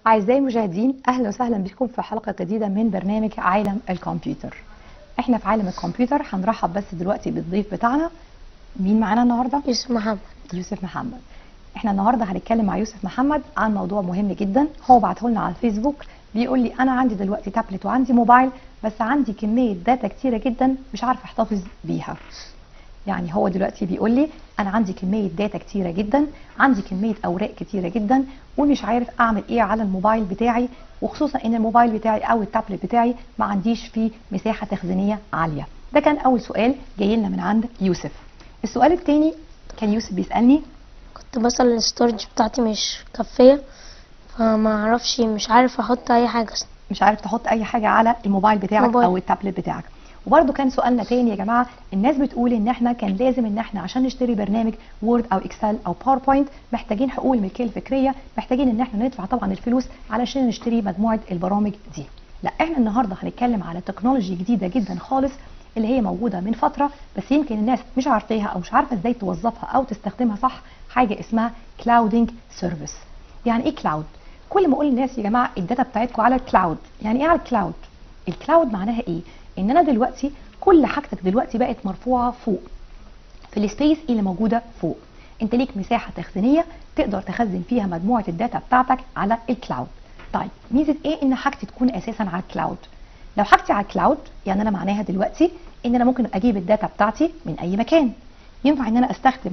أعزائي المشاهدين أهلا وسهلا بكم في حلقة جديدة من برنامج عالم الكمبيوتر احنا في عالم الكمبيوتر هنرحب بس دلوقتي بالضيف بتاعنا مين معانا النهارده؟ يوسف محمد يوسف محمد احنا النهارده هنتكلم مع يوسف محمد عن موضوع مهم جدا هو بعته لنا على الفيسبوك بيقول لي انا عندي دلوقتي تابلت وعندي موبايل بس عندي كميه داتا كتيره جدا مش عارفه احتفظ بيها يعني هو دلوقتي بيقول لي انا عندي كميه داتا كتيره جدا عندي كميه اوراق كتيره جدا ومش عارف اعمل ايه على الموبايل بتاعي وخصوصا ان الموبايل بتاعي او التابلت بتاعي ما عنديش فيه مساحه تخزينيه عاليه ده كان اول سؤال جاي لنا من عند يوسف السؤال الثاني كان يوسف بيسالني كنت مثلا الستورج بتاعتي مش كافية فما اعرفش مش عارف احط اي حاجة مش عارف تحط اي حاجه على الموبايل بتاعك موبايل. او التابلت بتاعك وبرده كان سؤالنا تاني يا جماعه الناس بتقول ان احنا كان لازم ان احنا عشان نشتري برنامج وورد او اكسل او باوربوينت محتاجين حقوق الملكيه الفكريه محتاجين ان احنا ندفع طبعا الفلوس علشان نشتري مجموعه البرامج دي لا احنا النهارده هنتكلم على تكنولوجي جديده جدا خالص اللي هي موجوده من فتره بس يمكن الناس مش عارفاها او مش عارفه ازاي توظفها او تستخدمها صح حاجه اسمها كلاودنج سيرفيس يعني ايه كلاود كل ما اقول للناس يا جماعه الداتا بتاعتكم على الكلاود يعني ايه على الكلاود الكلاود معناها ايه ان انا دلوقتي كل حاجتك دلوقتي بقت مرفوعه فوق في السبيس اللي موجوده فوق انت ليك مساحه تخزينيه تقدر تخزن فيها مجموعه الداتا بتاعتك على الكلاود طيب ميزه ايه ان حاجتي تكون اساسا على الكلاود لو حاجتي على الكلاود يعني انا معناها دلوقتي ان انا ممكن اجيب الداتا بتاعتي من اي مكان ينفع ان انا استخدم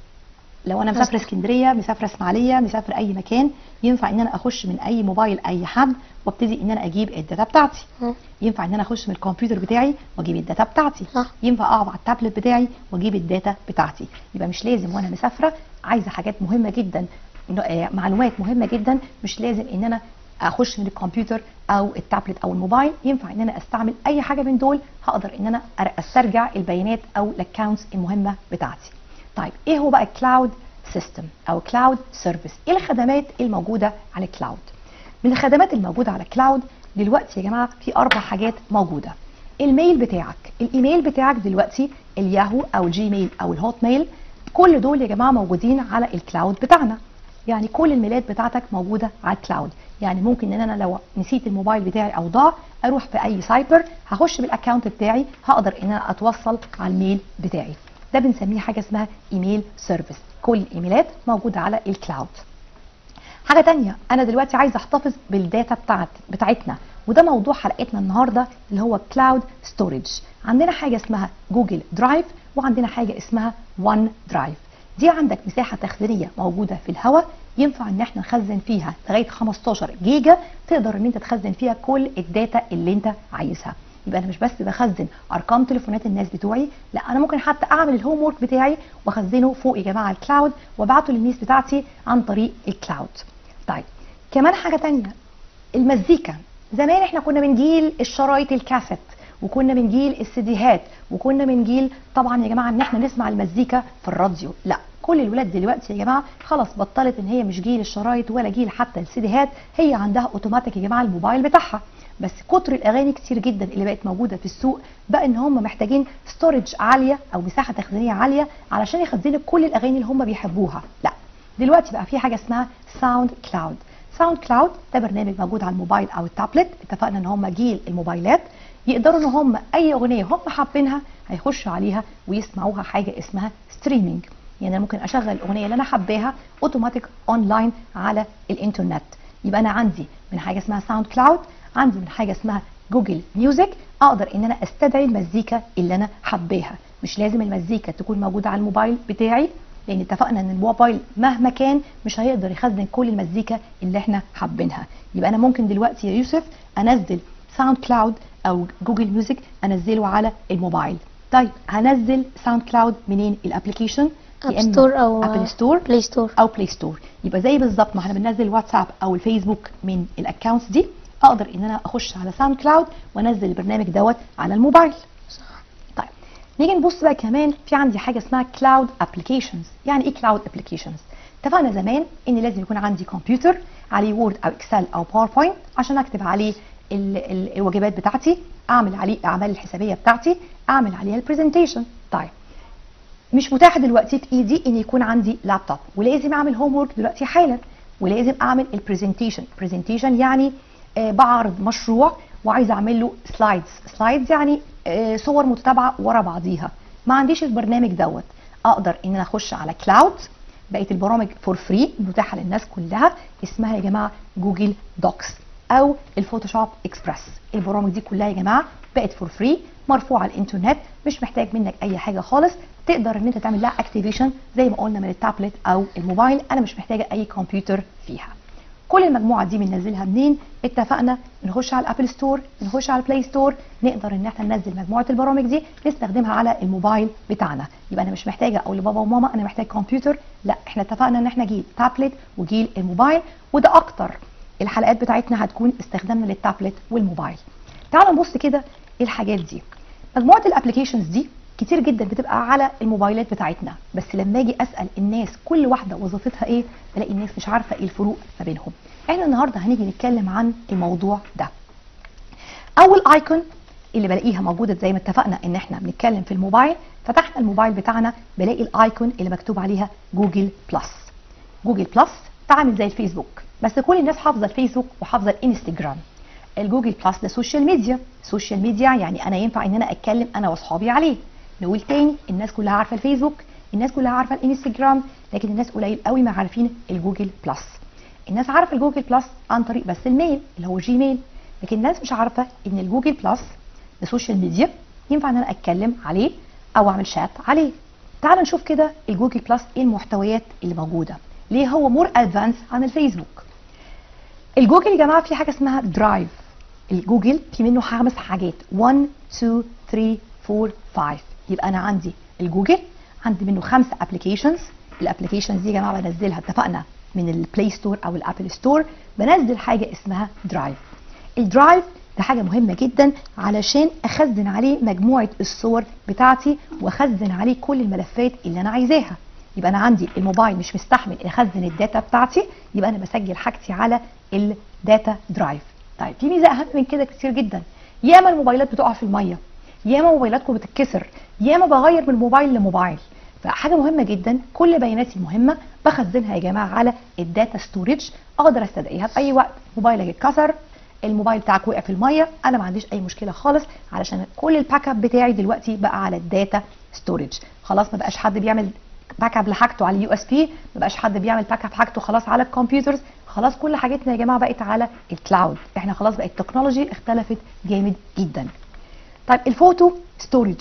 لو انا مسافره اسكندريه مسافره اسماعيليه مسافره اي مكان ينفع ان انا اخش من اي موبايل اي حد وابتدي ان انا اجيب الداتا بتاعتي م. ينفع ان انا اخش من الكمبيوتر بتاعي واجيب الداتا بتاعتي صح. ينفع اقعد على التابلت بتاعي واجيب الداتا بتاعتي يبقى مش لازم وانا مسافره عايزه حاجات مهمه جدا آه، معلومات مهمه جدا مش لازم ان انا اخش من الكمبيوتر او التابلت او الموبايل ينفع ان انا استعمل اي حاجه من دول هقدر ان انا أر- استرجع البيانات او الاكونتس المهمه بتاعتي طيب ايه هو بقى الكلاود سيستم او كلاود سيرفيس ايه الخدمات الموجوده على الكلاود من الخدمات الموجوده على الكلاود دلوقتي يا جماعه في اربع حاجات موجوده الميل بتاعك الايميل بتاعك دلوقتي الياهو او الجيميل او الهوت ميل كل دول يا جماعه موجودين على الكلاود بتاعنا يعني كل الميلات بتاعتك موجوده على الكلاود يعني ممكن ان انا لو نسيت الموبايل بتاعي او ضاع اروح في اي سايبر هخش بالاكونت بتاعي هقدر ان انا اتوصل على الميل بتاعي ده بنسميه حاجه اسمها ايميل سيرفيس كل الايميلات موجوده على الكلاود حاجه تانية انا دلوقتي عايزه احتفظ بالداتا بتاعت بتاعتنا وده موضوع حلقتنا النهارده اللي هو كلاود ستورج عندنا حاجه اسمها جوجل درايف وعندنا حاجه اسمها وان درايف دي عندك مساحه تخزينيه موجوده في الهواء ينفع ان احنا نخزن فيها لغايه 15 جيجا تقدر ان انت تخزن فيها كل الداتا اللي انت عايزها يبقى انا مش بس بخزن ارقام تليفونات الناس بتوعي لا انا ممكن حتى اعمل الهوم ورك بتاعي واخزنه فوق يا جماعه الكلاود وابعته للناس بتاعتي عن طريق الكلاود طيب كمان حاجه تانية المزيكا زمان احنا كنا من جيل الشرايط الكاسيت وكنا من جيل السيديهات وكنا من جيل طبعا يا جماعه ان احنا نسمع المزيكا في الراديو لا كل الولاد دلوقتي يا جماعه خلاص بطلت ان هي مش جيل الشرايط ولا جيل حتى السيديهات هي عندها اوتوماتيك يا جماعه الموبايل بتاعها بس كتر الاغاني كتير جدا اللي بقت موجوده في السوق بقى ان هم محتاجين ستورج عاليه او مساحه تخزينيه عاليه علشان يخزنوا كل الاغاني اللي هم بيحبوها لا دلوقتي بقى في حاجه اسمها ساوند كلاود ساوند كلاود ده برنامج موجود على الموبايل او التابلت اتفقنا ان هم جيل الموبايلات يقدروا ان هم اي اغنيه هم حابينها هيخشوا عليها ويسمعوها حاجه اسمها ستريمينج يعني انا ممكن اشغل الاغنيه اللي انا حباها اوتوماتيك اونلاين على الانترنت يبقى انا عندي من حاجه اسمها ساوند كلاود عندي من حاجه اسمها جوجل ميوزك اقدر ان انا استدعي المزيكا اللي انا حباها مش لازم المزيكا تكون موجوده على الموبايل بتاعي لان اتفقنا ان الموبايل مهما كان مش هيقدر يخزن كل المزيكا اللي احنا حابينها يبقى انا ممكن دلوقتي يا يوسف انزل ساوند كلاود او جوجل ميوزك انزله على الموبايل طيب هنزل ساوند كلاود منين الابلكيشن اب ستور او ابل ستور بلاي ستور او بلاي ستور يبقى زي بالظبط ما احنا بننزل واتساب او الفيسبوك من الاكونتس دي اقدر ان انا اخش على ساوند كلاود وانزل البرنامج دوت على الموبايل صح طيب نيجي نبص بقى كمان في عندي حاجه اسمها كلاود ابلكيشنز يعني ايه كلاود ابلكيشنز اتفقنا زمان ان لازم يكون عندي كمبيوتر عليه وورد او اكسل او باوربوينت عشان اكتب عليه ال ال الواجبات بتاعتي اعمل عليه الاعمال الحسابيه بتاعتي اعمل عليها البرزنتيشن طيب مش متاح دلوقتي في ايدي ان يكون عندي لابتوب ولازم اعمل هوم ورك دلوقتي حالا ولازم اعمل البرزنتيشن برزنتيشن يعني آه بعرض مشروع وعايزه اعمل له سلايدز سلايدز يعني آه صور متتابعه ورا بعضيها ما عنديش البرنامج دوت اقدر ان انا اخش على كلاود بقيه البرامج فور فري متاحه للناس كلها اسمها يا جماعه جوجل دوكس او الفوتوشوب اكسبرس البرامج دي كلها يا جماعه بقت فور فري مرفوعه على الانترنت مش محتاج منك اي حاجه خالص تقدر ان انت تعمل لها اكتيفيشن زي ما قلنا من التابلت او الموبايل انا مش محتاجه اي كمبيوتر فيها كل المجموعه دي بننزلها منين اتفقنا نخش على الابل ستور نخش على البلاي ستور نقدر ان احنا ننزل مجموعه البرامج دي نستخدمها على الموبايل بتاعنا يبقى انا مش محتاجه اقول لبابا وماما انا محتاج كمبيوتر لا احنا اتفقنا ان احنا جيل تابلت وجيل الموبايل وده اكتر الحلقات بتاعتنا هتكون استخدامنا للتابلت والموبايل تعالوا نبص كده الحاجات دي مجموعه الابلكيشنز دي كتير جدا بتبقى على الموبايلات بتاعتنا بس لما اجي اسال الناس كل واحده وظيفتها ايه بلاقي الناس مش عارفه ايه الفروق ما بينهم احنا النهارده هنيجي نتكلم عن الموضوع ده اول ايكون اللي بلاقيها موجوده زي ما اتفقنا ان احنا بنتكلم في الموبايل فتحنا الموبايل بتاعنا بلاقي الايكون اللي مكتوب عليها جوجل بلس جوجل بلس تعمل زي الفيسبوك بس كل الناس حافظه الفيسبوك وحافظه الانستجرام الجوجل بلس ده سوشيال ميديا سوشيال ميديا يعني انا ينفع ان انا اتكلم انا واصحابي عليه نقول تاني الناس كلها عارفه الفيسبوك الناس كلها عارفه الانستجرام لكن الناس قليل قوي ما عارفين الجوجل بلس الناس عارفه الجوجل بلس عن طريق بس الميل اللي هو جيميل لكن الناس مش عارفه ان الجوجل بلس ده سوشيال ميديا ينفع ان انا اتكلم عليه او اعمل شات عليه تعال نشوف كده الجوجل بلس ايه المحتويات اللي موجوده ليه هو مور ادفانس عن الفيسبوك الجوجل يا جماعه في حاجه اسمها درايف الجوجل في منه خمس حاجات 1 2 3 4 5 يبقى انا عندي الجوجل عندي منه خمسه ابلكيشنز الابلكيشنز دي يا جماعه بنزلها اتفقنا من البلاي ستور او الابل ستور بنزل حاجه اسمها درايف الدرايف ده حاجه مهمه جدا علشان اخزن عليه مجموعه الصور بتاعتي واخزن عليه كل الملفات اللي انا عايزاها يبقى انا عندي الموبايل مش مستحمل اخزن الداتا بتاعتي يبقى انا بسجل حاجتي على الداتا درايف طيب في ميزه اهم من كده كتير جدا ياما الموبايلات بتقع في الميه ياما موبايلاتكم بتتكسر ياما بغير من موبايل لموبايل فحاجه مهمه جدا كل بياناتي المهمه بخزنها يا جماعه على الداتا ستورج اقدر استدعيها في اي وقت موبايلك اتكسر الموبايل بتاعك وقع في الميه انا ما عنديش اي مشكله خالص علشان كل الباك اب بتاعي دلوقتي بقى على الداتا ستورج خلاص ما بقاش حد بيعمل باك اب لحاجته على اليو اس بي ما بقاش حد بيعمل باك اب حاجته خلاص على الكمبيوترز خلاص كل حاجتنا يا جماعه بقت على الكلاود احنا خلاص بقت التكنولوجي اختلفت جامد جدا طيب الفوتو ستورج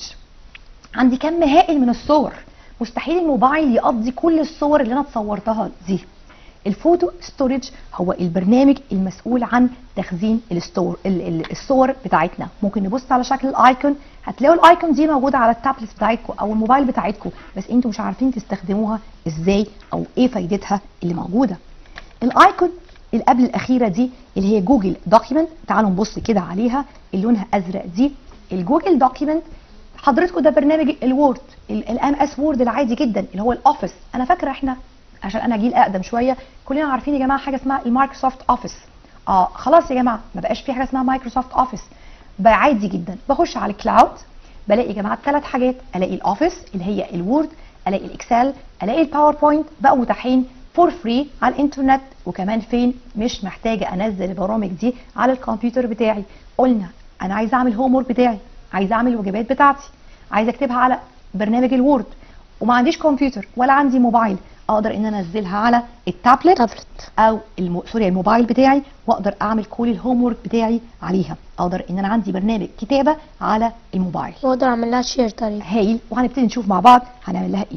عندي كم هائل من الصور مستحيل الموبايل يقضي كل الصور اللي انا اتصورتها دي الفوتو ستورج هو البرنامج المسؤول عن تخزين الستور الصور بتاعتنا ممكن نبص على شكل الايكون هتلاقوا الايكون دي موجوده على التابلت بتاعتكم او الموبايل بتاعتكم بس انتوا مش عارفين تستخدموها ازاي او ايه فايدتها اللي موجوده الايكون اللي قبل الاخيره دي اللي هي جوجل دوكيمنت تعالوا نبص كده عليها اللي لونها ازرق دي الجوجل دوكيمنت حضرتكم ده برنامج الوورد الام اس وورد العادي جدا اللي هو الاوفيس انا فاكره احنا عشان انا جيل اقدم شويه كلنا عارفين يا جماعه حاجه اسمها المايكروسوفت اوفيس اه خلاص يا جماعه ما بقاش في حاجه اسمها مايكروسوفت اوفيس بقى عادي جدا بخش على الكلاود بلاقي يا جماعه ثلاث حاجات الاقي الاوفيس اللي هي الوورد الاقي الاكسل الاقي الباوربوينت بقوا متاحين فور فري على الانترنت وكمان فين مش محتاجه انزل البرامج دي على الكمبيوتر بتاعي قلنا انا عايزه اعمل هوم ورك بتاعي عايزه اعمل الواجبات بتاعتي عايزه اكتبها على برنامج الوورد وما عنديش كمبيوتر ولا عندي موبايل اقدر ان انا انزلها على التابلت تابلت او الم... سوري الموبايل بتاعي واقدر اعمل كل الهوم ورك بتاعي عليها اقدر ان انا عندي برنامج كتابه على الموبايل واقدر اعمل لها شير تقريبا هايل وهنبتدي نشوف مع بعض هنعمل لها ايه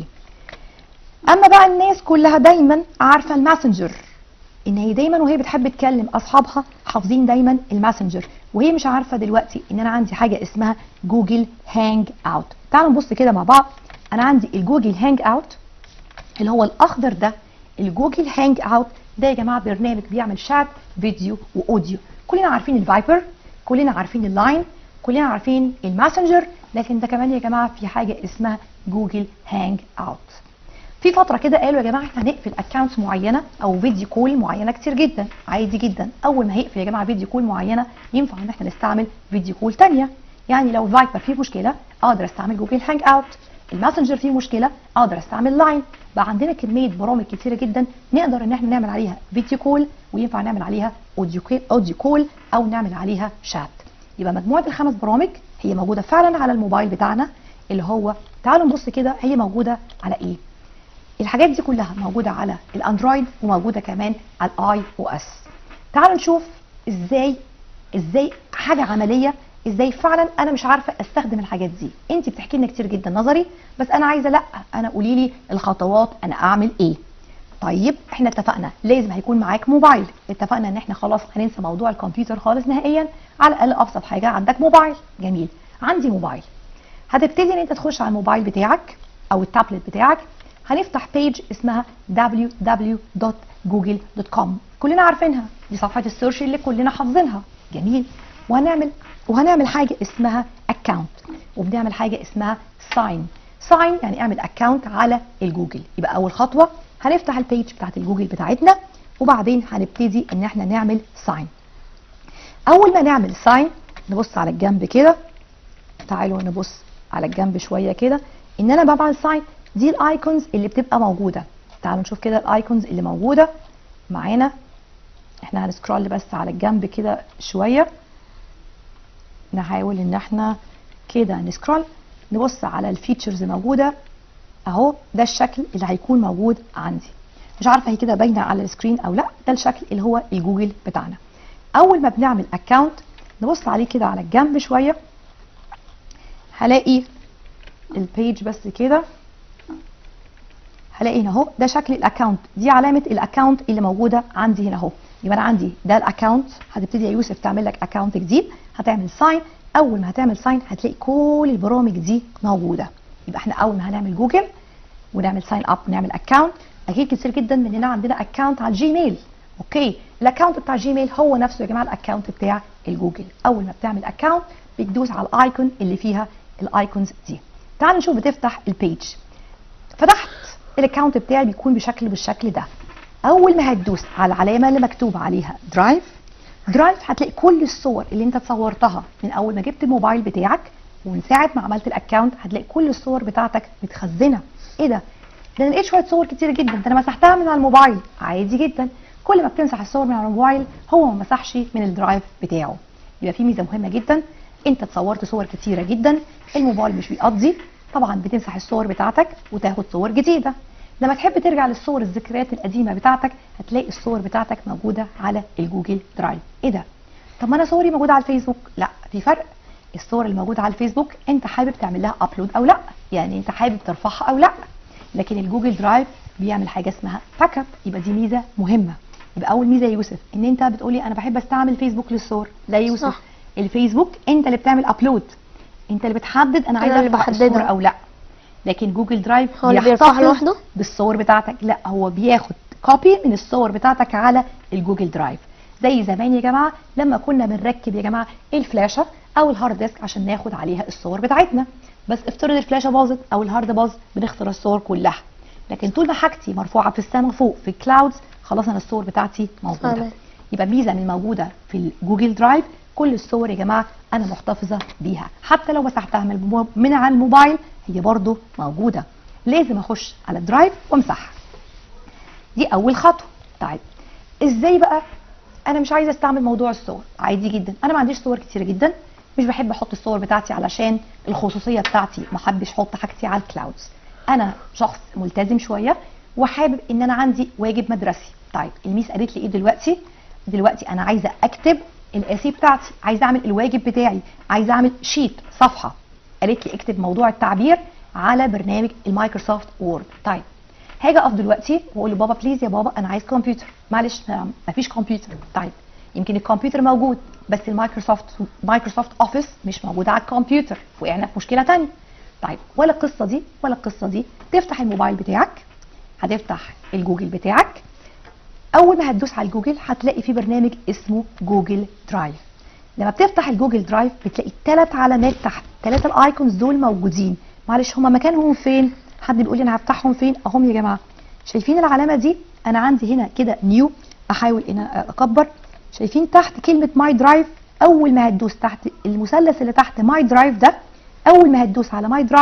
اما بقى الناس كلها دايما عارفه الماسنجر ان هي دايما وهي بتحب تكلم اصحابها حافظين دايما الماسنجر وهي مش عارفه دلوقتي ان انا عندي حاجه اسمها جوجل هانج اوت تعالوا نبص كده مع بعض انا عندي الجوجل هانج اوت اللي هو الاخضر ده الجوجل هانج اوت ده يا جماعه برنامج بيعمل شات فيديو واوديو كلنا عارفين الفايبر كلنا عارفين اللاين كلنا عارفين الماسنجر لكن ده كمان يا جماعه في حاجه اسمها جوجل هانج اوت في فتره كده قالوا يا جماعه احنا هنقفل اكونتس معينه او فيديو كول معينه كتير جدا عادي جدا اول ما هيقفل يا جماعه فيديو كول معينه ينفع ان احنا نستعمل فيديو كول ثانيه يعني لو فايبر فيه مشكله اقدر استعمل جوجل هانج اوت الماسنجر فيه مشكله اقدر استعمل لاين بقى عندنا كميه برامج كتيره جدا نقدر ان احنا نعمل عليها فيديو كول وينفع نعمل عليها اوديو كول اوديو كول او نعمل عليها شات يبقى مجموعه الخمس برامج هي موجوده فعلا على الموبايل بتاعنا اللي هو تعالوا نبص كده هي موجوده على ايه الحاجات دي كلها موجوده على الاندرويد وموجوده كمان على الاي او اس تعالوا نشوف ازاي ازاي حاجه عمليه ازاي فعلا انا مش عارفه استخدم الحاجات دي انت بتحكي لنا كتير جدا نظري بس انا عايزه لا انا قولي لي الخطوات انا اعمل ايه طيب احنا اتفقنا لازم هيكون معاك موبايل اتفقنا ان احنا خلاص هننسى موضوع الكمبيوتر خالص نهائيا على الاقل ابسط حاجه عندك موبايل جميل عندي موبايل هتبتدي ان انت تخش على الموبايل بتاعك او التابلت بتاعك هنفتح بيج اسمها www.google.com كلنا عارفينها دي صفحه السيرش اللي كلنا حافظينها جميل وهنعمل وهنعمل حاجه اسمها اكونت وبنعمل حاجه اسمها ساين ساين يعني اعمل اكونت على الجوجل يبقى اول خطوه هنفتح البيج بتاعت الجوجل بتاعتنا وبعدين هنبتدي ان احنا نعمل ساين اول ما نعمل ساين نبص على الجنب كده تعالوا نبص على الجنب شويه كده ان انا بعمل ساين دي الايكونز اللي بتبقى موجوده تعالوا نشوف كده الايكونز اللي موجوده معانا احنا هنسكرول بس على الجنب كده شويه نحاول ان احنا كده نسكرول نبص على الفيتشرز الموجوده اهو ده الشكل اللي هيكون موجود عندي مش عارفه هي كده باينه على السكرين او لا ده الشكل اللي هو الجوجل بتاعنا اول ما بنعمل اكونت نبص عليه كده على الجنب شويه هلاقي البيج بس كده هلاقي هنا اهو ده شكل الاكونت دي علامه الاكونت اللي موجوده عندي هنا اهو يبقى انا عندي ده الاكونت هتبتدي يا يوسف تعمل لك اكونت جديد هتعمل ساين اول ما هتعمل ساين هتلاقي كل البرامج دي موجوده يبقى احنا اول ما هنعمل جوجل ونعمل ساين اب ونعمل اكونت اكيد كتير جدا مننا عندنا اكونت على الجيميل اوكي الاكونت بتاع جيميل هو نفسه يا جماعه الاكونت بتاع الجوجل اول ما بتعمل اكونت بتدوس على الايكون اللي فيها الايكونز دي تعال نشوف بتفتح البيج فتحت الاكونت بتاعي بيكون بشكل بالشكل ده اول ما هتدوس على العلامه اللي مكتوب عليها درايف درايف هتلاقي كل الصور اللي انت صورتها من اول ما جبت الموبايل بتاعك ومن ساعه ما عملت الاكونت هتلاقي كل الصور بتاعتك متخزنه ايه ده ده انا لقيت شويه صور كتير جدا ده انا مسحتها من على الموبايل عادي جدا كل ما بتمسح الصور من على الموبايل هو ما مسحش من الدرايف بتاعه يبقى في ميزه مهمه جدا انت اتصورت صور كتيره جدا الموبايل مش بيقضي طبعا بتمسح الصور بتاعتك وتاخد صور جديده لما تحب ترجع للصور الذكريات القديمه بتاعتك هتلاقي الصور بتاعتك موجوده على الجوجل درايف ايه ده طب ما انا صوري موجوده على الفيسبوك لا في فرق الصور اللي موجوده على الفيسبوك انت حابب تعمل لها ابلود او لا يعني انت حابب ترفعها او لا لكن الجوجل درايف بيعمل حاجه اسمها باك اب يبقى دي ميزه مهمه يبقى اول ميزه يا يوسف ان انت بتقولي انا بحب استعمل فيسبوك للصور لا يا يوسف صح. الفيسبوك انت اللي بتعمل ابلود انت اللي بتحدد انا عايزه اللي ارفع بحددها. الصوره او لا لكن جوجل درايف هو اللي بيرفعها بيحتفظ لوحده؟ بالصور بتاعتك لا هو بياخد كوبي من الصور بتاعتك على الجوجل درايف زي زمان يا جماعه لما كنا بنركب يا جماعه الفلاشه او الهارد ديسك عشان ناخد عليها الصور بتاعتنا بس افترض الفلاشه باظت او الهارد باظ بنخسر الصور كلها لكن طول ما حاجتي مرفوعه في السماء فوق في الكلاودز خلاص انا الصور بتاعتي موجوده فعلا. يبقى ميزه من موجوده في الجوجل درايف كل الصور يا جماعه انا محتفظه بيها حتى لو مسحتها من المو- من على الموبايل هي برضو موجوده لازم اخش على الدرايف وامسحها دي اول خطوه طيب ازاي بقى انا مش عايزه استعمل موضوع الصور عادي جدا انا ما عنديش صور كتيره جدا مش بحب احط الصور بتاعتي علشان الخصوصيه بتاعتي ما حبش احط حاجتي على الكلاودز انا شخص ملتزم شويه وحابب ان انا عندي واجب مدرسي طيب الميس قالت لي ايه دلوقتي دلوقتي انا عايزه اكتب الاسي بتاعتي عايزه اعمل الواجب بتاعي عايزه اعمل شيت صفحه قالت لي اكتب موضوع التعبير على برنامج المايكروسوفت وورد طيب هاجي اقف دلوقتي واقول له بابا بليز يا بابا انا عايز كمبيوتر معلش ما فيش كمبيوتر طيب يمكن الكمبيوتر موجود بس المايكروسوفت مايكروسوفت اوفيس مش موجود على الكمبيوتر وقعنا في مشكله تانية طيب ولا القصه دي ولا القصه دي تفتح الموبايل بتاعك هتفتح الجوجل بتاعك اول ما هتدوس على الجوجل هتلاقي في برنامج اسمه جوجل درايف لما بتفتح الجوجل درايف بتلاقي ثلاث علامات تحت ثلاثه الايكونز دول موجودين معلش هما مكانهم فين حد بيقول لي انا هفتحهم فين اهم يا جماعه شايفين العلامه دي انا عندي هنا كده نيو احاول ان أنا اكبر شايفين تحت كلمه ماي درايف اول ما هتدوس تحت المثلث اللي تحت ماي درايف ده اول ما هتدوس على ماي درايف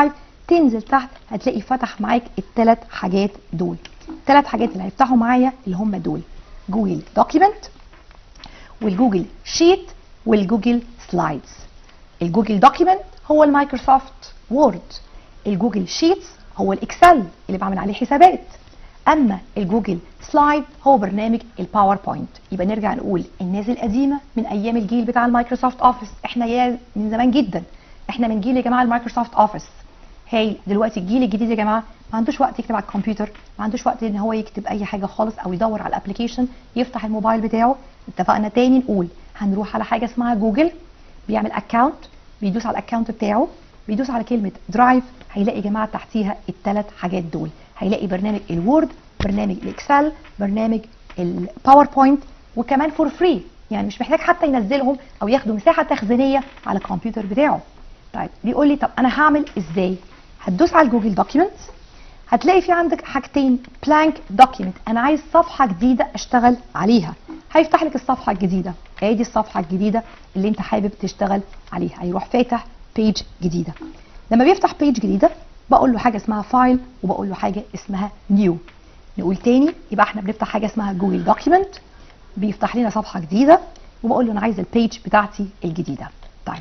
تنزل تحت هتلاقي فتح معاك الثلاث حاجات دول الثلاث حاجات اللي هيفتحوا معايا اللي هم دول جوجل دوكيمنت والجوجل شيت والجوجل سلايدز الجوجل دوكيمنت هو المايكروسوفت وورد الجوجل شيتس هو الاكسل اللي بعمل عليه حسابات اما الجوجل سلايد هو برنامج الباوربوينت يبقى نرجع نقول الناس القديمه من ايام الجيل بتاع المايكروسوفت اوفيس احنا يا من زمان جدا احنا من جيل يا جماعه المايكروسوفت اوفيس هاي دلوقتي الجيل الجديد يا جماعه ما عندوش وقت يكتب على الكمبيوتر ما عندوش وقت ان هو يكتب اي حاجه خالص او يدور على الابلكيشن يفتح الموبايل بتاعه اتفقنا تاني نقول هنروح على حاجه اسمها جوجل بيعمل اكونت بيدوس على الاكونت بتاعه بيدوس على كلمه درايف هيلاقي يا جماعه تحتيها الثلاث حاجات دول هيلاقي برنامج الوورد برنامج الاكسل برنامج الباوربوينت وكمان فور فري يعني مش محتاج حتى ينزلهم او ياخدوا مساحه تخزينيه على الكمبيوتر بتاعه طيب بيقول لي طب انا هعمل ازاي هتدوس على الجوجل دوكيمنت هتلاقي في عندك حاجتين بلانك دوكيمنت انا عايز صفحه جديده اشتغل عليها هيفتح لك الصفحه الجديده ادي الصفحه الجديده اللي انت حابب تشتغل عليها هيروح فاتح بيج جديده لما بيفتح بيج جديده بقول له حاجه اسمها فايل وبقول له حاجه اسمها نيو نقول تاني يبقى احنا بنفتح حاجه اسمها جوجل دوكيمنت بيفتح لنا صفحه جديده وبقول له انا عايز البيج بتاعتي الجديده طيب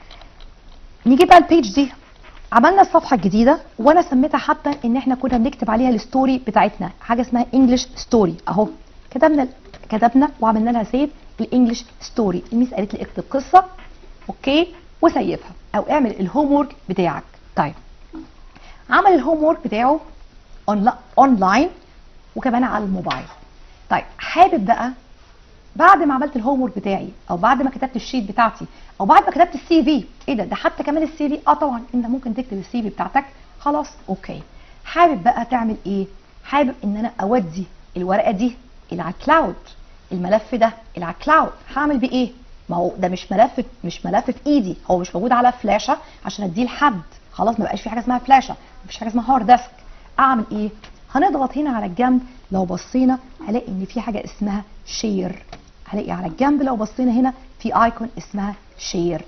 نيجي بقى البيج دي عملنا الصفحه الجديده وانا سميتها حتى ان احنا كنا بنكتب عليها الستوري بتاعتنا حاجه اسمها انجلش ستوري اهو كتبنا كتبنا وعملنا لها سيف الانجلش ستوري الميس قالت لي اكتب قصه اوكي وسيفها او اعمل الهوم وورك بتاعك طيب عمل الهوم وورك بتاعه اونلاين وكمان على الموبايل طيب حابب بقى بعد ما عملت الهوم وورك بتاعي او بعد ما كتبت الشيت بتاعتي او بعد ما كتبت السي في ايه ده ده حتى كمان السي في اه طبعا انت ممكن تكتب السي في بتاعتك خلاص اوكي حابب بقى تعمل ايه حابب ان انا اودي الورقه دي الى على الكلاود الملف ده الى على الكلاود هعمل بيه ايه ما هو ده مش ملف مش ملف في ايدي هو مش موجود على فلاشه عشان اديه لحد خلاص ما بقاش في حاجه اسمها فلاشه مفيش حاجه اسمها هارد ديسك اعمل ايه هنضغط هنا على الجنب لو بصينا هلاقي ان في حاجه اسمها شير هلاقي على الجنب لو بصينا هنا في ايكون اسمها شير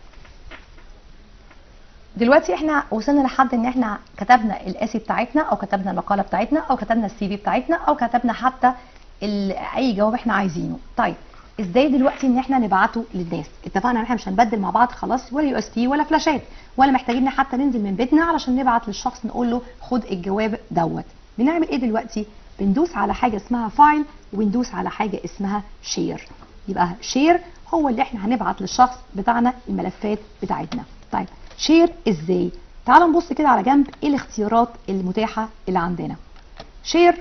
دلوقتي احنا وصلنا لحد ان احنا كتبنا الاسي بتاعتنا او كتبنا المقاله بتاعتنا او كتبنا السي في بتاعتنا او كتبنا حتى اي جواب احنا عايزينه طيب ازاي دلوقتي ان احنا نبعته للناس اتفقنا ان احنا مش هنبدل مع بعض خلاص ولا يو اس بي ولا فلاشات ولا محتاجين حتى ننزل من بيتنا علشان نبعت للشخص نقول له خد الجواب دوت بنعمل ايه دلوقتي بندوس على حاجه اسمها فايل وندوس على حاجه اسمها شير يبقى شير هو اللي احنا هنبعت للشخص بتاعنا الملفات بتاعتنا طيب شير ازاي تعالوا نبص كده على جنب ايه الاختيارات المتاحه اللي عندنا شير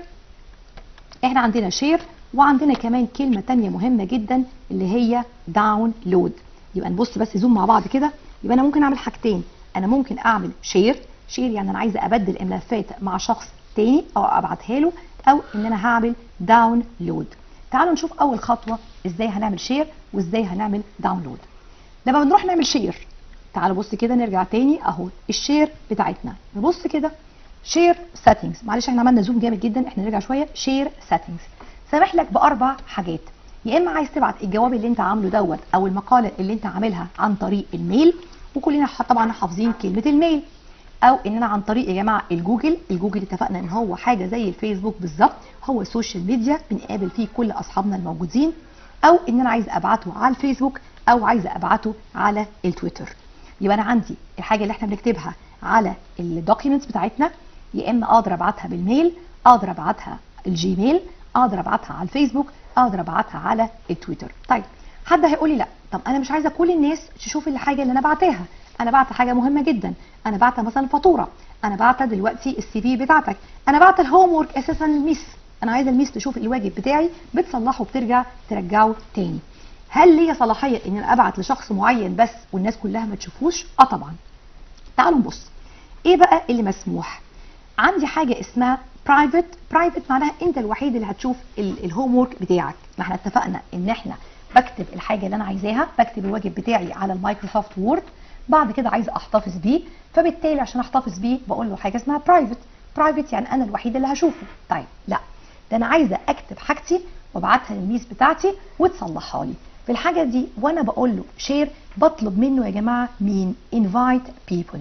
احنا عندنا شير وعندنا كمان كلمه تانية مهمه جدا اللي هي داونلود يبقى نبص بس زوم مع بعض كده يبقى انا ممكن اعمل حاجتين انا ممكن اعمل شير شير يعني انا عايزه ابدل الملفات مع شخص تاني او ابعتها له او ان انا هعمل داونلود تعالوا نشوف اول خطوه ازاي هنعمل شير وازاي هنعمل داونلود لما بنروح نعمل شير تعالوا بص كده نرجع تاني اهو الشير بتاعتنا نبص كده شير سيتنجز معلش احنا عملنا زوم جامد جدا احنا نرجع شويه شير سيتنجز سامح لك باربع حاجات يا اما عايز تبعت الجواب اللي انت عامله دوت او المقاله اللي انت عاملها عن طريق الميل وكلنا طبعا حافظين كلمه الميل او ان انا عن طريق يا جماعه الجوجل الجوجل اتفقنا ان هو حاجه زي الفيسبوك بالظبط هو سوشيال ميديا بنقابل فيه كل اصحابنا الموجودين او ان انا عايزه ابعته على الفيسبوك او عايزه ابعته على التويتر يبقى انا عندي الحاجه اللي احنا بنكتبها على الدوكيومنتس بتاعتنا يا اما اقدر ابعتها بالميل اقدر ابعتها الجيميل اقدر ابعتها على الفيسبوك اقدر ابعتها على التويتر طيب حد هيقول لي لا طب انا مش عايزه كل الناس تشوف الحاجه اللي انا بعتها انا بعت حاجه مهمه جدا انا بعت مثلا فاتوره انا بعت دلوقتي السي في بتاعتك انا بعت الهوم ورك اساسا الميس انا عايزه الميس تشوف الواجب بتاعي بتصلحه وبترجع ترجعه تاني هل ليا صلاحيه ان انا ابعت لشخص معين بس والناس كلها ما تشوفوش اه طبعا تعالوا نبص ايه بقى اللي مسموح عندي حاجه اسمها برايفت برايفت معناها انت الوحيد اللي هتشوف الهوم ورك بتاعك ما احنا اتفقنا ان احنا بكتب الحاجه اللي انا عايزاها بكتب الواجب بتاعي على المايكروسوفت وورد بعد كده عايزه احتفظ بيه فبالتالي عشان احتفظ بيه بقول له حاجه اسمها برايفت برايفت يعني انا الوحيد اللي هشوفه طيب لا ده انا عايزه اكتب حاجتي وابعتها للميس بتاعتي وتصلحها لي في الحاجه دي وانا بقول له شير بطلب منه يا جماعه مين انفايت بيبل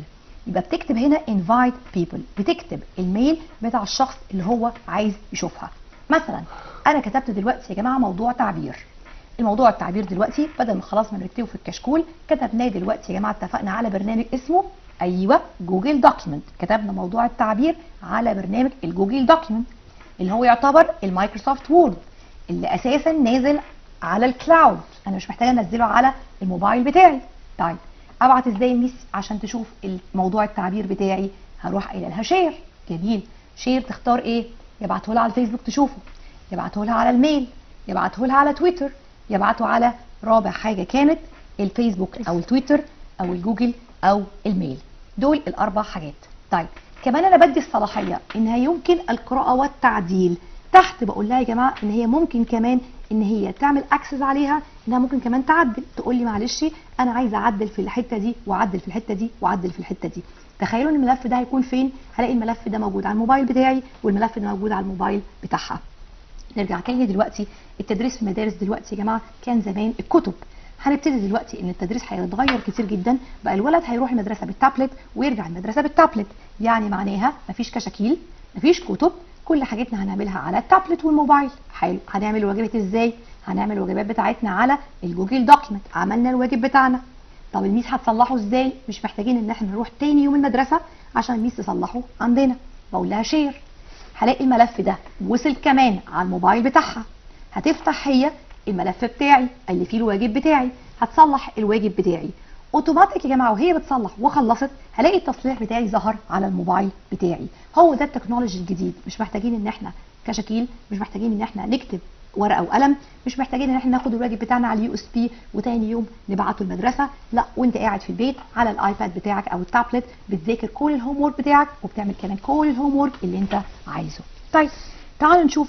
يبقى بتكتب هنا invite people بتكتب الميل بتاع الشخص اللي هو عايز يشوفها مثلا انا كتبت دلوقتي يا جماعه موضوع تعبير الموضوع التعبير دلوقتي بدل ما خلاص ما نكتبه في الكشكول كتبناه دلوقتي يا جماعه اتفقنا على برنامج اسمه ايوه جوجل دوكيمنت كتبنا موضوع التعبير على برنامج الجوجل دوكيمنت اللي هو يعتبر المايكروسوفت وورد اللي اساسا نازل على الكلاود انا مش محتاجه انزله على الموبايل بتاعي طيب ابعت ازاي الميس عشان تشوف الموضوع التعبير بتاعي هروح قايله لها شير جميل شير تختار ايه يبعته لها على الفيسبوك تشوفه يبعته لها على الميل يبعته لها على تويتر يبعته على رابع حاجه كانت الفيسبوك او التويتر او الجوجل او الميل دول الاربع حاجات طيب كمان انا بدي الصلاحيه انها يمكن القراءه والتعديل تحت بقول لها يا جماعه ان هي ممكن كمان ان هي تعمل اكسس عليها انها ممكن كمان تعدل تقول لي معلش انا عايزه اعدل في الحته دي واعدل في الحته دي واعدل في الحته دي تخيلوا ان الملف ده هيكون فين هلاقي الملف ده موجود على الموبايل بتاعي والملف ده موجود على الموبايل بتاعها نرجع تاني دلوقتي التدريس في المدارس دلوقتي يا جماعه كان زمان الكتب هنبتدي دلوقتي ان التدريس هيتغير كتير جدا بقى الولد هيروح المدرسه بالتابلت ويرجع المدرسه بالتابلت يعني معناها مفيش كشاكيل مفيش كتب كل حاجتنا هنعملها على التابلت والموبايل حلو هنعمل الواجبات ازاي هنعمل الواجبات بتاعتنا على الجوجل دوكيمنت عملنا الواجب بتاعنا طب الميس هتصلحه ازاي مش محتاجين ان احنا نروح تاني يوم المدرسه عشان الميس تصلحه عندنا بقول لها شير هلاقي الملف ده وصل كمان على الموبايل بتاعها هتفتح هي الملف بتاعي اللي فيه الواجب بتاعي هتصلح الواجب بتاعي اوتوماتيك يا جماعه وهي بتصلح وخلصت هلاقي التصليح بتاعي ظهر على الموبايل بتاعي هو ده التكنولوجي الجديد مش محتاجين ان احنا كشاكيل مش محتاجين ان احنا نكتب ورقه وقلم مش محتاجين ان احنا ناخد الواجب بتاعنا على اليو اس بي وتاني يوم نبعته المدرسه لا وانت قاعد في البيت على الايباد بتاعك او التابلت بتذاكر كل الهوم وورك بتاعك وبتعمل كمان كل الهوم وورك اللي انت عايزه طيب تعالوا نشوف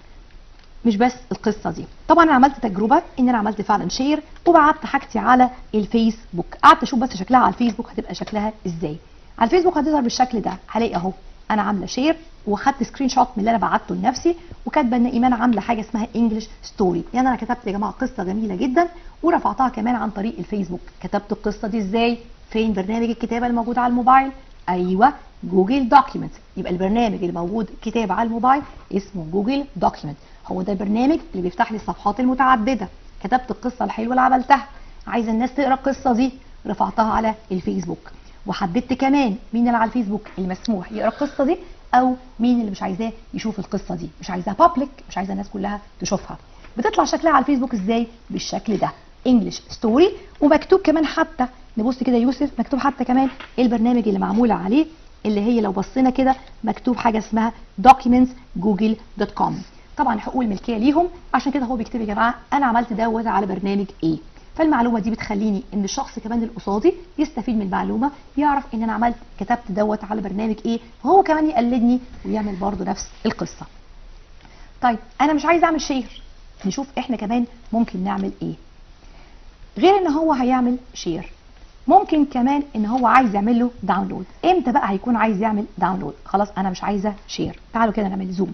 مش بس القصه دي طبعا انا عملت تجربه ان انا عملت فعلا شير وبعت حاجتي على الفيسبوك قعدت اشوف بس شكلها على الفيسبوك هتبقى شكلها ازاي على الفيسبوك هتظهر بالشكل ده هلاقي اهو انا عامله شير وخدت سكرين شوت من اللي انا بعته لنفسي وكاتبه ان ايمان عامله حاجه اسمها انجلش ستوري يعني انا كتبت يا جماعه قصه جميله جدا ورفعتها كمان عن طريق الفيسبوك كتبت القصه دي ازاي فين برنامج الكتابه الموجود على الموبايل ايوه جوجل دوكيمنت يبقى البرنامج اللي موجود كتابه على الموبايل اسمه جوجل دوكيمنت هو ده البرنامج اللي بيفتح لي الصفحات المتعدده كتبت القصه الحلوه اللي عملتها عايزه الناس تقرا القصه دي رفعتها على الفيسبوك وحددت كمان مين اللي على الفيسبوك المسموح يقرا القصه دي او مين اللي مش عايزاه يشوف القصه دي مش عايزاها بابليك مش عايزه الناس كلها تشوفها بتطلع شكلها على الفيسبوك ازاي بالشكل ده انجلش ستوري ومكتوب كمان حتى نبص كده يوسف مكتوب حتى كمان البرنامج اللي معموله عليه اللي هي لو بصينا كده مكتوب حاجه اسمها documents.google.com طبعا حقوق الملكيه ليهم عشان كده هو بيكتب يا جماعه انا عملت دوت على برنامج ايه فالمعلومه دي بتخليني ان الشخص كمان اللي قصادي يستفيد من المعلومه يعرف ان انا عملت كتبت دوت على برنامج ايه فهو كمان يقلدني ويعمل برضه نفس القصه طيب انا مش عايزه اعمل شير نشوف احنا كمان ممكن نعمل ايه غير ان هو هيعمل شير ممكن كمان ان هو عايز يعمل له داونلود امتى بقى هيكون عايز يعمل داونلود خلاص انا مش عايزه شير تعالوا كده نعمل زوم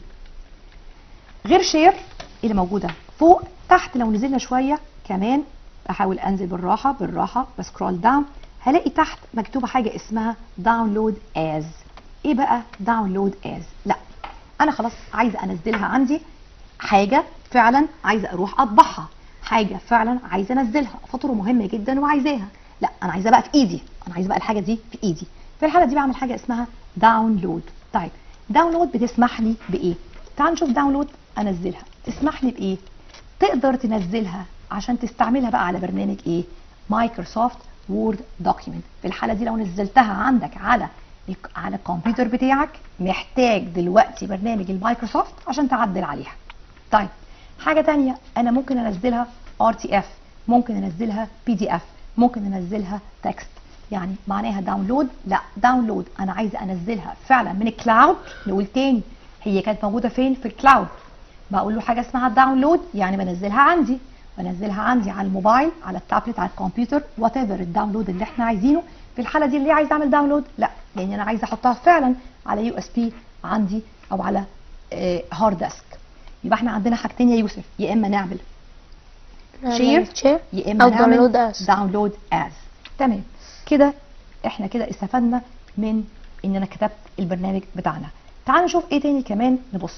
غير شير اللي موجوده فوق تحت لو نزلنا شويه كمان احاول انزل بالراحه بالراحه بسكرول داون هلاقي تحت مكتوبه حاجه اسمها داونلود از ايه بقى داونلود از لا انا خلاص عايزه انزلها عندي حاجه فعلا عايزه اروح اطبعها حاجه فعلا عايزه انزلها فاتوره مهمه جدا وعايزاها لا انا عايزه بقى في ايدي انا عايزه بقى الحاجه دي في ايدي في الحاله دي بعمل حاجه اسمها داونلود طيب داونلود بتسمح لي بايه تعال نشوف داونلود انزلها تسمح لي بايه تقدر تنزلها عشان تستعملها بقى على برنامج ايه مايكروسوفت وورد دوكيمنت في الحاله دي لو نزلتها عندك على على الكمبيوتر بتاعك محتاج دلوقتي برنامج المايكروسوفت عشان تعدل عليها طيب حاجه تانية انا ممكن انزلها ار تي اف ممكن انزلها بي دي اف ممكن انزلها تكست يعني معناها داونلود لا داونلود انا عايزه انزلها فعلا من الكلاود نقول تاني هي كانت موجوده فين في الكلاود بقول له حاجه اسمها داونلود يعني بنزلها عندي بنزلها عندي على الموبايل على التابلت على الكمبيوتر وات ايفر الداونلود اللي احنا عايزينه في الحاله دي ليه عايز اعمل داونلود لا لان انا عايزه احطها فعلا على يو اس بي عندي او على هارد ديسك يبقى احنا عندنا حاجتين يا يوسف يا اما نعمل شير شير يا اما او نعمل داونلود از داونلود از تمام كده احنا كده استفدنا من ان انا كتبت البرنامج بتاعنا تعالوا نشوف ايه تاني كمان نبص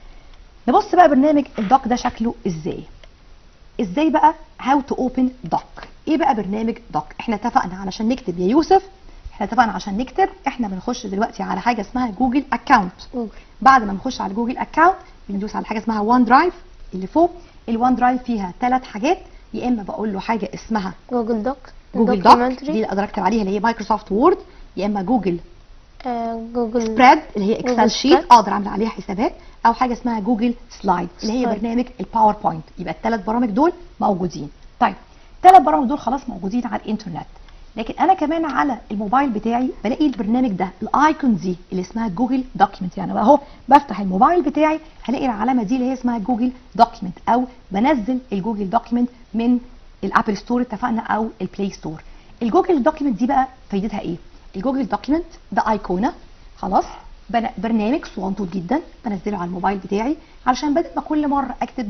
نبص بقى برنامج الدوك ده شكله ازاي ازاي بقى هاو تو اوبن دوك ايه بقى برنامج دوك احنا اتفقنا علشان نكتب يا يوسف احنا اتفقنا عشان نكتب احنا بنخش دلوقتي على حاجه اسمها جوجل اكاونت جوجل بعد ما نخش على جوجل اكاونت بندوس على حاجه اسمها وان درايف اللي فوق الوان درايف فيها ثلاث حاجات يا اما بقول له حاجه اسمها جوجل دوك جوجل دوك دي اللي اقدر اكتب عليها اللي هي مايكروسوفت وورد يا اما جوجل آه جوجل سبريد اللي هي اكسل جوجل شيت سبريد. اقدر اعمل عليها حسابات او حاجه اسمها جوجل سلايد اللي هي سلايد. برنامج الباوربوينت يبقى الثلاث برامج دول موجودين طيب الثلاث برامج دول خلاص موجودين على الانترنت لكن انا كمان على الموبايل بتاعي بلاقي البرنامج ده الايكون دي اللي اسمها جوجل دوكيمنت يعني اهو بفتح الموبايل بتاعي هلاقي العلامه دي اللي هي اسمها جوجل دوكيمنت او بنزل الجوجل دوكيمنت من الابل ستور اتفقنا او البلاي ستور الجوجل دوكيمنت دي بقى فايدتها ايه الجوجل دوكيمنت ده ايقونه خلاص بن- برنامج صغنطوط جدا بنزله على الموبايل بتاعي علشان بدل ما كل مره اكتب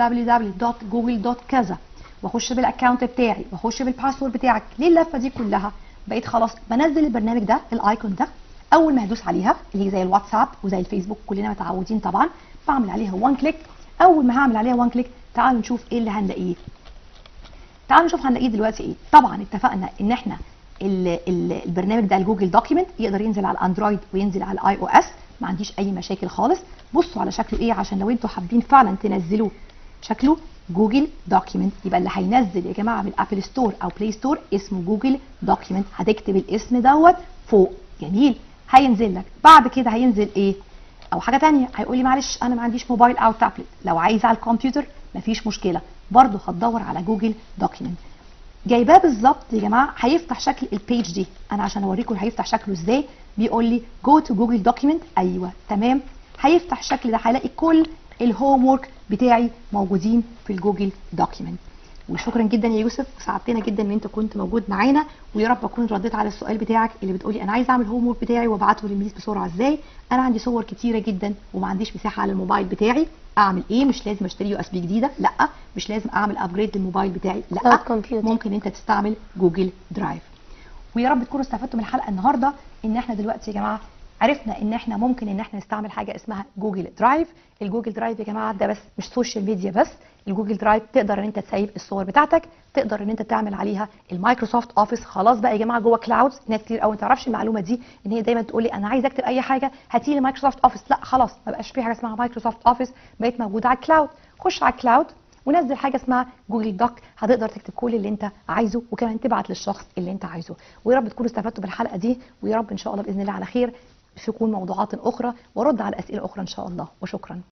www.google.كذا واخش بالاكونت بتاعي واخش بالباسورد بتاعك ليه اللفه دي كلها بقيت خلاص بنزل البرنامج ده الايكون ده اول ما هدوس عليها اللي هي زي الواتساب وزي الفيسبوك كلنا متعودين طبعا بعمل عليها وان كليك اول ما هعمل عليها وان كليك تعالوا نشوف ايه اللي هنلاقيه تعالوا نشوف هنلاقيه دلوقتي ايه طبعا اتفقنا ان احنا ال ال البرنامج ده الجوجل دوكيمنت يقدر ينزل على الاندرويد وينزل على الاي او اس ما عنديش اي مشاكل خالص بصوا على شكله ايه عشان لو انتوا حابين فعلا تنزلوه شكله جوجل دوكيمنت يبقى اللي هينزل يا جماعه من ابل ستور او بلاي ستور اسمه جوجل دوكيمنت هتكتب الاسم دوت فوق جميل هينزل لك بعد كده هينزل ايه او حاجه تانية هيقول لي معلش انا ما عنديش موبايل او تابلت لو عايز على الكمبيوتر مفيش مشكله برضه هتدور على جوجل دوكيمنت جايباه بالظبط يا جماعه هيفتح شكل البيج دي انا عشان اوريكم هيفتح شكله ازاي بيقول لي جو تو جوجل دوكيمنت ايوه تمام هيفتح الشكل ده هيلاقي كل الهوم ورك بتاعي موجودين في الجوجل دوكيمنت وشكرا جدا يا يوسف ساعدتنا جدا ان انت كنت موجود معانا ويا رب اكون رديت على السؤال بتاعك اللي بتقولي انا عايز اعمل هوم ورك بتاعي وابعته للميس بسرعه ازاي انا عندي صور كتيره جدا وما عنديش مساحه على الموبايل بتاعي اعمل ايه مش لازم اشتري يو اس بي جديده لا مش لازم اعمل ابجريد للموبايل بتاعي لا لا الكمبيوتر. ممكن انت تستعمل جوجل درايف ويا رب تكونوا استفدتوا من الحلقه النهارده ان احنا دلوقتي يا جماعه عرفنا ان احنا ممكن ان احنا نستعمل حاجه اسمها جوجل درايف الجوجل درايف يا جماعه ده بس مش سوشيال ميديا بس الجوجل درايف تقدر ان انت تسيب الصور بتاعتك تقدر ان انت تعمل عليها المايكروسوفت اوفيس خلاص بقى يا جماعه جوه كلاودز ناس كتير قوي ما تعرفش المعلومه دي ان هي دايما تقول لي انا عايز اكتب اي حاجه هاتي لي مايكروسوفت اوفيس لا خلاص ما بقاش في حاجه اسمها مايكروسوفت اوفيس بقت موجوده على الكلاود خش على الكلاود ونزل حاجه اسمها جوجل دوك هتقدر تكتب كل اللي انت عايزه وكمان تبعت للشخص اللي انت عايزه ويا رب تكونوا استفدتوا بالحلقه دي ويا رب ان شاء الله باذن الله على خير تكون موضوعات اخرى وارد على اسئله اخرى ان شاء الله وشكرا